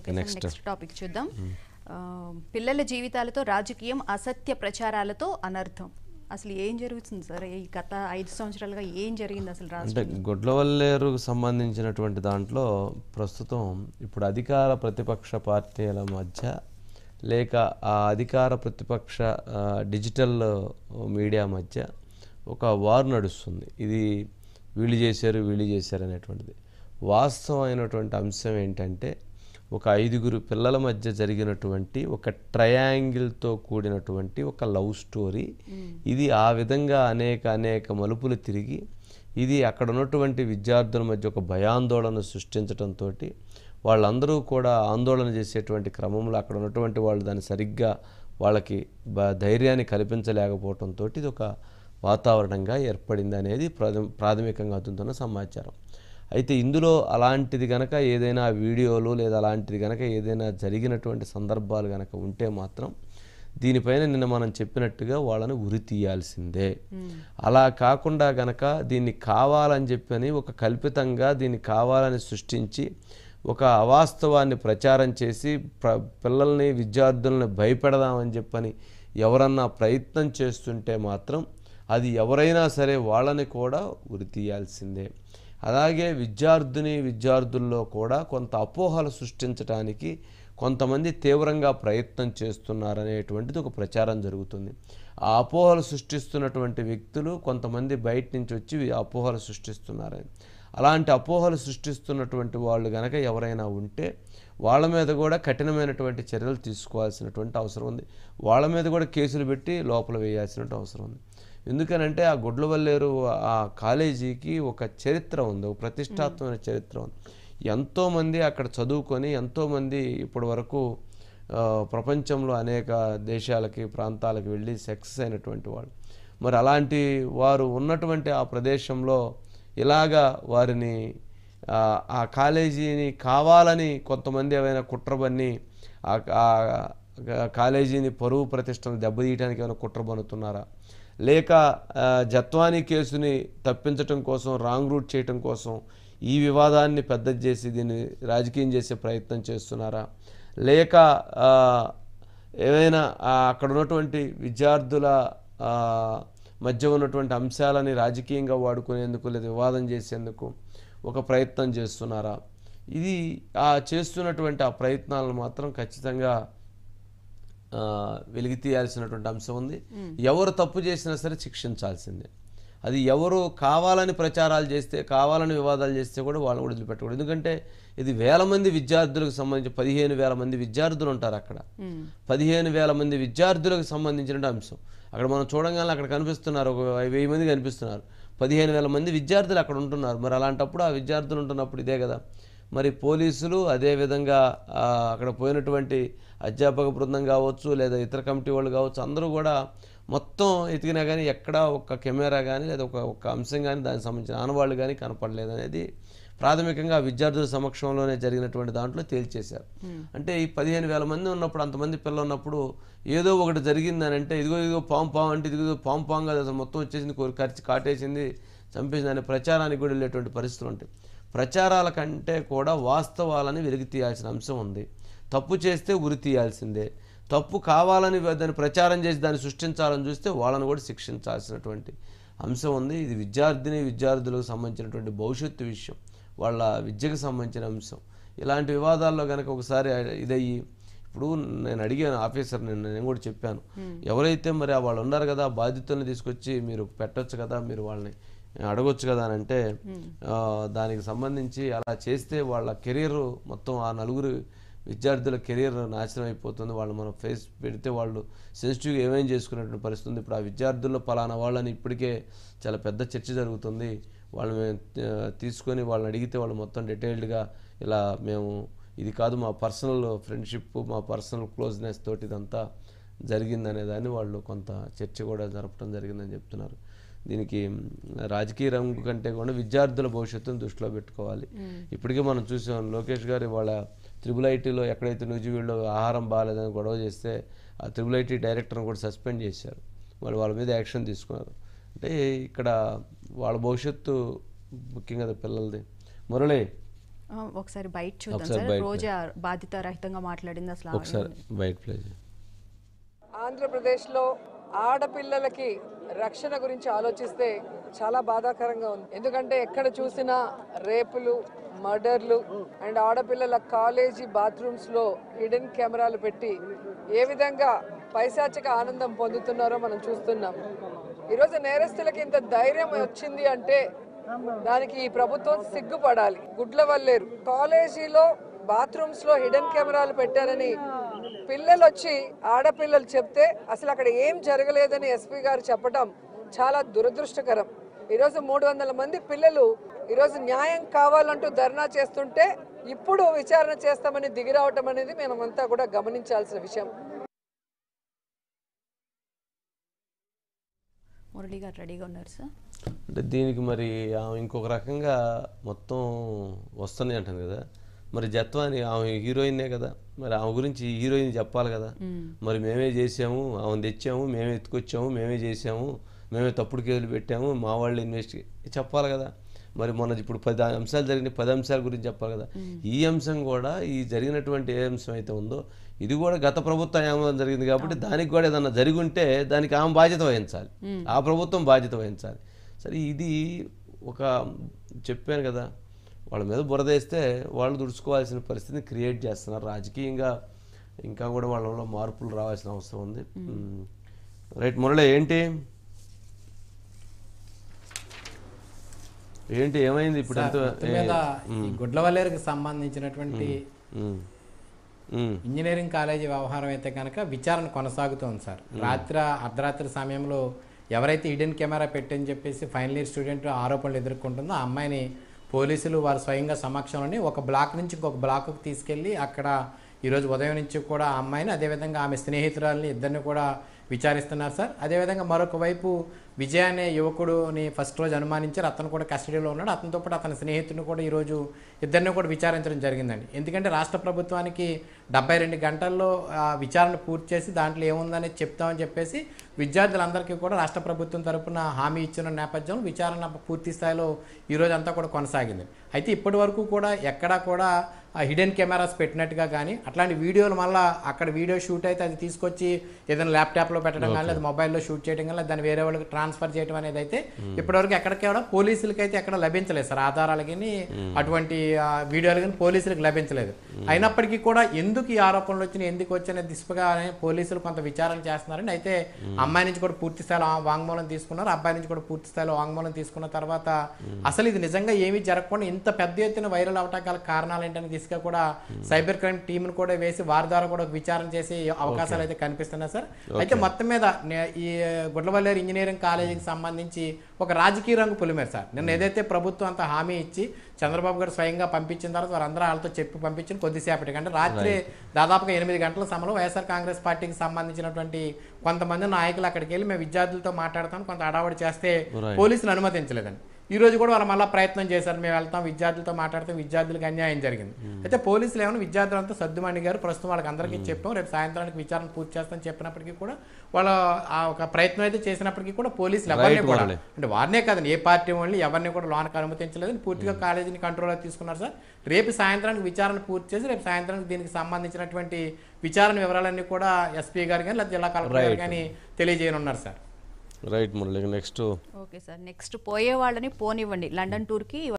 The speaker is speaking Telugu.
Okay sir next next topic చూద్దాం ఆ, పిల్లల జీవితాలతో రాజకీయం అసత్య ప్రచారాలతో అనర్థం అసలు ఏం జరుగుతుంది సార్ ఈ గత ఐదు సంవత్సరాలుగా ఏం జరిగింది అసలు అంటే రాష్ట్రంలో గొడ్లవల్లేరుకు సంబంధించినటువంటి దాంట్లో ప్రస్తుతం ఇప్పుడు అధికార ప్రతిపక్ష పార్టీల మధ్య లేక ఆ అధికార ప్రతిపక్ష ఆ, డిజిటల్ మీడియా మధ్య ఒక వార్ నడుస్తుంది ఇది వీళ్ళు చేశారు వీళ్ళు చేశారు అనేటువంటిది వాస్తవమైనటువంటి అంశం ఏంటంటే ఒక ఐదుగురు పిల్లల మధ్య జరిగినటువంటి ఒక ట్రయాంగిల్తో కూడినటువంటి ఒక లవ్ స్టోరీ ఇది ఆ విధంగా అనేక అనేక మలుపులు తిరిగి ఇది అక్కడ ఉన్నటువంటి విద్యార్థుల మధ్య ఒక భయాందోళన సృష్టించడంతో వాళ్ళందరూ కూడా ఆందోళన చేసేటువంటి క్రమంలో అక్కడ ఉన్నటువంటి వాళ్ళు దాన్ని సరిగ్గా వాళ్ళకి బ ధైర్యాన్ని కల్పించలేకపోవడంతో ఇది ఒక వాతావరణంగా ఏర్పడింది అనేది ప్రాథమ ప్రాథమికంగా అందుతున్న సమాచారం అయితే ఇందులో అలాంటిది గనక ఏదైనా వీడియోలు లేదా అలాంటిది గనక ఏదైనా జరిగినటువంటి సందర్భాలు గనక ఉంటే మాత్రం దీనిపైన నిన్న మనం చెప్పినట్టుగా వాళ్ళని ఉరి తీయాల్సిందే అలా కాకుండా గనక దీన్ని కావాలని చెప్పని ఒక కల్పితంగా దీన్ని కావాలని సృష్టించి ఒక అవాస్తవాన్ని ప్రచారం చేసి ప్ర పిల్లల్ని విద్యార్థుల్ని భయపెడదామని చెప్పని ఎవరన్నా ప్రయత్నం చేస్తుంటే మాత్రం అది ఎవరైనా సరే వాళ్ళని కూడా ఉరి తీయాల్సిందే అలాగే విద్యార్థిని విద్యార్థుల్లో కూడా కొంత అపోహలు సృష్టించడానికి కొంతమంది తీవ్రంగా ప్రయత్నం చేస్తున్నారనేటువంటిది ఒక ప్రచారం జరుగుతుంది ఆ అపోహలు సృష్టిస్తున్నటువంటి వ్యక్తులు కొంతమంది బయట నుంచి వచ్చి ఈ అపోహలు సృష్టిస్తున్నారని అలాంటి అపోహలు సృష్టిస్తున్నటువంటి వాళ్ళు గనక ఎవరైనా ఉంటే వాళ్ళ మీద కూడా కఠినమైనటువంటి చర్యలు తీసుకోవాల్సినటువంటి అవసరం ఉంది వాళ్ళ మీద కూడా కేసులు పెట్టి లోపల వేయాల్సినటువంటి అవసరం ఉంది ఎందుకనంటే ఆ గుడ్లవల్లేరు ఆ కాలేజీకి ఒక చరిత్ర ఉంది ఒక ప్రతిష్టాత్మకమైన చరిత్ర ఉంది ఎంతోమంది అక్కడ చదువుకొని ఎంతోమంది ఇప్పటి వరకు ఆ, ప్రపంచంలో అనేక దేశాలకి ప్రాంతాలకు వెళ్ళి సక్సెస్ అయినటువంటి వాళ్ళు మరి అలాంటి వారు ఉన్నటువంటి ఆ ప్రదేశంలో ఇలాగా వారిని ఆ, ఆ కాలేజీని కావాలని కొంతమంది ఏమైనా కుట్రబన్ని ఆ ఆ కాలేజీని పరువు ప్రతిష్టను దెబ్బతీయడానికి ఏమైనా కుట్ర బన్నుతున్నారా లేక ఆ, జత్వానీ కేసుని తప్పించటం కోసం రాంగ్ రూట్ చేయటం కోసం ఈ వివాదాన్ని పెద్దది చేసి దీన్ని రాజకీయం చేసే ప్రయత్నం చేస్తున్నారా లేక ఆ, ఏమైనా ఆ, అక్కడ ఉన్నటువంటి విద్యార్థుల ఆ, మధ్య ఉన్నటువంటి అంశాలని రాజకీయంగా వాడుకునేందుకు లేదా వివాదం చేసేందుకు ఒక ప్రయత్నం చేస్తున్నారా ఇది ఆ చేస్తున్నటువంటి ఆ ప్రయత్నాలను మాత్రం ఖచ్చితంగా ఆ, వెలికి తీయాల్సినటువంటి అంశం ఉంది ఎవరు తప్పు చేసినా సరే శిక్షించాల్సిందే అది ఎవరు కావాలని ప్రచారాలు చేస్తే కావాలని వివాదాలు చేస్తే కూడా వాళ్ళని కూడా వదిలిపెట్టకూడదు ఎందుకంటే ఇది వేల మంది విద్యార్థులకు సంబంధించి పదిహేను వేల మంది విద్యార్థులు ఉంటారు అక్కడ పదిహేను వేల మంది విద్యార్థులకు సంబంధించిన అంశం అక్కడ మనం చూడంగానే అక్కడ కనిపిస్తున్నారు ఒక వెయ్యి మంది కనిపిస్తున్నారు పదిహేను వేల మంది విద్యార్థులు అక్కడ ఉంటున్నారు మరి అలాంటప్పుడు ఆ విద్యార్థులు ఉంటున్నప్పుడు ఇదే కదా మరి పోలీసులు అదేవిధంగా ఆ, అక్కడ పోయినటువంటి అధ్యాపక బృందం కావచ్చు లేదా ఇతర కమిటీ వాళ్ళు కావచ్చు అందరూ కూడా మొత్తం ఎతికినా కానీ ఎక్కడా ఒక కెమెరా కానీ లేదా ఒక ఒక అంశం కానీ దానికి సంబంధించిన ఆనవాళ్ళు కానీ కనపడలేదు అనేది ప్రాథమికంగా విద్యార్థుల సమక్షంలోనే జరిగినటువంటి దాంట్లో తేల్చేశారు అంటే ఈ పదిహేను వేల మంది ఉన్నప్పుడు అంతమంది పిల్లలు ఉన్నప్పుడు ఏదో ఒకటి జరిగిందని అంటే ఇదిగో ఇదిగో పాము పాము అంటే ఇదిగో పాము పాము కాదు అసలు మొత్తం వచ్చేసింది కోరి ఖర్చు కాటేసింది చంపేసింది అనే ప్రచారానికి కూడా వెళ్ళేటువంటి పరిస్థితులు ఉంటాయి ప్రచారాల కంటే కూడా వాస్తవాలని వెలికి తీయాల్సిన అంశం ఉంది తప్పు చేస్తే ఉరి తీయాల్సిందే తప్పు కావాలని దాన్ని ప్రచారం చేసి దాన్ని సృష్టించాలని చూస్తే వాళ్ళని కూడా శిక్షించాల్సినటువంటి అంశం ఉంది ఇది విద్యార్థిని విద్యార్థులకు సంబంధించినటువంటి భవిష్యత్తు విషయం వాళ్ళ విద్యకు సంబంధించిన అంశం ఇలాంటి వివాదాల్లో కనుక ఒకసారి ఇదయ్యి ఇప్పుడు నేను అడిగాను ఆఫీసర్ నేను నేను కూడా చెప్పాను ఎవరైతే మరి ఆ వాళ్ళు ఉన్నారు కదా ఆ బాధితుల్ని తీసుకొచ్చి మీరు పెట్టొచ్చు కదా మీరు వాళ్ళని అడగొచ్చు కదా అని అంటే ఆ, దానికి సంబంధించి అలా చేస్తే వాళ్ళ కెరీర్ మొత్తం ఆ నలుగురు విద్యార్థుల కెరీర్ నాశనం అయిపోతుంది వాళ్ళు మనం ఫేస్ పెడితే వాళ్ళు సెన్సిటివ్గా ఏమేం చేసుకునేటువంటి పరిస్థితి ఉంది ఇప్పుడు ఆ విద్యార్థుల్లో పలానా వాళ్ళని ఇప్పటికే చాలా పెద్ద చర్చ జరుగుతుంది వాళ్ళు మేము ఆ, తీసుకొని వాళ్ళని అడిగితే వాళ్ళు మొత్తం డీటెయిల్డ్గా ఇలా మేము ఇది కాదు మా పర్సనల్ ఫ్రెండ్షిప్ మా పర్సనల్ క్లోజ్నెస్ తోటి ఇదంతా జరిగిందనే దాన్ని వాళ్ళు కొంత చర్చ కూడా జరపడం జరిగిందని చెప్తున్నారు దీనికి మ్, రాజకీయ రంగు కంటే కూడా విద్యార్థుల భవిష్యత్తును దృష్టిలో పెట్టుకోవాలి ఇప్పటికే మనం చూసాం లోకేష్ గారు వాళ్ళ త్రిబుల్ ఐటీలో ఎక్కడైతే నూజివీడులో ఆహారం బాగాలేదని గొడవ చేస్తే ఆ త్రిబుల్ ఐటీ డైరెక్టర్ని కూడా సస్పెండ్ చేశారు వాళ్ళు వాళ్ళ మీద యాక్షన్ తీసుకున్నారు అంటే ఇక్కడ వాళ్ళ భవిష్యత్తు ముఖ్యంగా అది పిల్లలది మురళి ఆ, ఒకసారి బయట చూద్దాం ఒకసారి సార్ బయట రోజా బాధిత రహితంగా మాట్లాడింది అసలు ఆ- ఒకసారి బయట ప్లే చేయి. ఆంధ్రప్రదేశ్లో ఆడపిల్లలకి రక్షణ గురించి ఆలోచిస్తే చాలా బాధాకరంగా ఉంది ఎందుకంటే ఎక్కడ చూసినా రేపులు మర్డర్లు అండ్ ఆడపిల్లల కాలేజీ బాత్రూమ్స్ లో హిడెన్ కెమెరాలు పెట్టి ఏ విధంగా పైశాచిక ఆనందం పొందుతున్నారో మనం చూస్తున్నాం ఈరోజు నేరస్తులకి ఇంత ధైర్యం వచ్చింది అంటే దానికి ఈ ప్రభుత్వం సిగ్గుపడాలి గుడ్ల వల్లేరు కాలేజీలో బాత్రూమ్స్ లో హిడెన్ కెమెరాలు పెట్టారని పిల్లలు వచ్చి ఆడపిల్లలు చెప్తే అసలు అక్కడ ఏం జరగలేదని ఎస్పీ గారు చెప్పడం చాలా దురదృష్టకరం ఈరోజు మూడు వందల మంది పిల్లలు ఈరోజు న్యాయం కావాలంటూ ధర్నా చేస్తుంటే ఇప్పుడు విచారణ చేస్తామని దిగిరావటం అనేది మనమంతా కూడా గమనించాల్సిన విషయం మురళి గారు రెడీగా ఉన్నారు సార్ అంటే దీనికి మరి ఆమె ఇంకొక రకంగా మొత్తం వస్తుంది అంటుంది కదా మరి జత్వాని ఆమె హీరోయినే కదా మరి ఆమె గురించి హీరోయిన్ చెప్పాలి కదా మరి మేమే చేసాము ఆమెను తెచ్చాము మేమే ఎత్తుకొచ్చాము మేమే చేసాము మేమే తప్పుడు కేసులు పెట్టాము మా వాళ్ళు ఇన్వెస్ట్ చెప్పాలి కదా మరి మొన్న ఇప్పుడు పది అంశాలు జరిగిన పది అంశాల గురించి చెప్పాలి కదా ఈ అంశం కూడా ఈ జరిగినటువంటి ఏ అంశం అయితే ఉందో ఇది కూడా గత ప్రభుత్వం ఆమోదం జరిగింది కాబట్టి దానికి కూడా ఏదన్నా జరిగి ఉంటే దానికి ఆమె బాధ్యత వహించాలి ఆ ప్రభుత్వం బాధ్యత వహించాలి సరే ఇది ఒక చెప్పాను కదా వాళ్ళ మీద బురదేస్తే వాళ్ళు దుడుచుకోవాల్సిన పరిస్థితిని క్రియేట్ చేస్తున్నారు రాజకీయంగా ఇంకా కూడా వాళ్ళలో మార్పులు రావాల్సిన అవసరం ఉంది మ్మ్. రైట్ మురళి ఏంటి ఏంటి ఏమైంది ఇప్పుడు ఎంత మొత్తం మీద ఈ గుడ్లవల్లేరుకి సంబంధించినటువంటి మ్మ్. మ్మ్. ఇంజనీరింగ్ కాలేజీ వ్యవహారం అయితే కనుక విచారణ కొనసాగుతోంది సార్ రాత్రి అర్ధరాత్రి సమయంలో ఎవరైతే ఇడెన్ కెమెరా పెట్టని చెప్పేసి ఫైనల్ ఇయర్ స్టూడెంట్ ఆరోపణలు ఎదుర్కొంటుందో ఆ అమ్మాయిని పోలీసులు వారు స్వయంగా సమక్షంలోని ఒక బ్లాక్ నుంచి ఇంకొక బ్లాక్కి తీసుకెళ్ళి అక్కడ ఈరోజు ఉదయం నుంచి కూడా ఆ అమ్మాయిని అదేవిధంగా ఆమె స్నేహితురాలని ఇద్దరిని కూడా విచారిస్తున్నారు సార్ అదేవిధంగా మరొక వైపు విజయ్ అనే యువకుడుని ఫస్ట్ రోజు అనుమానించారు అతను కూడా కస్టడీలో ఉన్నాడు అతనితో పాటు అతని స్నేహితుడిని కూడా ఈరోజు ఇద్దరిని కూడా విచారించడం జరిగిందండి ఎందుకంటే రాష్ట్ర ప్రభుత్వానికి డెబ్బై రెండు గంటల్లో ఆ, విచారణ పూర్తి చేసి దాంట్లో ఏముందనేది చెప్తామని చెప్పేసి విద్యార్థులందరికీ కూడా రాష్ట్ర ప్రభుత్వం తరపున హామీ ఇచ్చిన నేపథ్యంలో విచారణ పూర్తి స్థాయిలో ఈరోజు అంతా కూడా కొనసాగింది అయితే ఇప్పటి వరకు కూడా ఎక్కడా కూడా ఆ హిడెన్ కెమెరాస్ పెట్టినట్టుగా కానీ అట్లాంటి వీడియోలు మళ్ళీ అక్కడ వీడియో షూట్ అయితే అది తీసుకొచ్చి ఏదైనా ల్యాప్టాప్లో పెట్టడం కానీ లేదా మొబైల్లో షూట్ చేయడం కానీ లేదా దాన్ని వేరే వాళ్ళకి ట్రాన్స్ఫర్ చేయడం అనేది అయితే ఇప్పటివరకు ఎక్కడికి కూడా పోలీసులకి అయితే ఎక్కడ లభించలేదు సార్ ఆధారాలు కానీ అటువంటి ఆ, వీడియోలు కానీ పోలీసులకు లభించలేదు అయినప్పటికీ కూడా ఎందుకు ఈ ఆరోపణలు వచ్చినాయి ఎందుకు వచ్చిన దిశగా పోలీసులు కొంత విచారణ చేస్తున్నారని అయితే అమ్మాయి నుంచి కూడా పూర్తి స్థాయిలో ఆ వాంగ్మూలం తీసుకున్నారు అబ్బాయి నుంచి కూడా పూర్తి స్థాయిలో వాంగ్మూలం తీసుకున్న తర్వాత అసలు ఇది నిజంగా ఏమీ జరగకుండా ఇంత పెద్ద ఎత్తున వైరల్ అవటానికి గల కారణాలు ఏంటనే దిశగా కూడా సైబర్ క్రైమ్ టీంను కూడా వేసి వారి ద్వారా కూడా ఒక విచారణ చేసే అవకాశాలు అయితే కనిపిస్తున్నాయి సార్ అయితే మొత్తం మీద నే- ఈ గుడ్లవల్లేరు ఇంజనీరింగ్ కాలేజీకి సంబంధించి ఒక రాజకీయ రంగు పులిమేరు సార్ నిన్న ఏదైతే ప్రభుత్వం అంత హామీ ఇచ్చి చంద్రబాబు గారు స్వయంగా పంపించిన తర్వాత వారందరూ వాళ్ళతో చెప్పి పంపించిన కొద్దిసేపటికి అంటే రాత్రి దాదాపుగా ఎనిమిది గంటల సమయంలో వైఎస్ఆర్ కాంగ్రెస్ పార్టీకి సంబంధించినటువంటి కొంతమంది నాయకులు అక్కడికి వెళ్ళి మేము విద్యార్థులతో మాట్లాడతాం కొంత అడావడి చేస్తే Right. పోలీసులు అనుమతించలేదండి ఈ రోజు కూడా వాళ్ళు మళ్ళీ ప్రయత్నం చేశారు మేము వెళ్తాం విద్యార్థులతో మాట్లాడతాం విద్యార్థులకు అన్యాయం జరిగింది అయితే పోలీసులు ఏమైనా విద్యార్థులంతా సర్దుమణి గారు ప్రస్తుతం వాళ్ళకి అందరికీ చెప్పాం రేపు సాయంత్రానికి విచారణ పూర్తి చేస్తామని చెప్పినప్పటికీ కూడా వాళ్ళ ఆ ఒక ప్రయత్నం అయితే చేసినప్పటికీ కూడా పోలీసులు ఎవరిని Right, కూడా మురళి. అంటే వారినే కాదండి ఏ పార్టీ వాళ్ళని ఎవరిని కూడా లోనకు అనుమతించలేదని పూర్తిగా కాలేజీని కంట్రోల్లో తీసుకున్నారు సార్ రేపు సాయంత్రానికి విచారణ పూర్తి చేసి రేపు సాయంత్రానికి దీనికి సంబంధించినటువంటి విచారణ వివరాలన్నీ కూడా ఎస్పీ గారు కానీ లేదా జిల్లా కలెక్టర్ గారు Right. కానీ తెలియజేయనున్నారు sir right Murali next okay sir next పోయే వాళ్ళని పోనివ్వండి లండన్ టూర్కి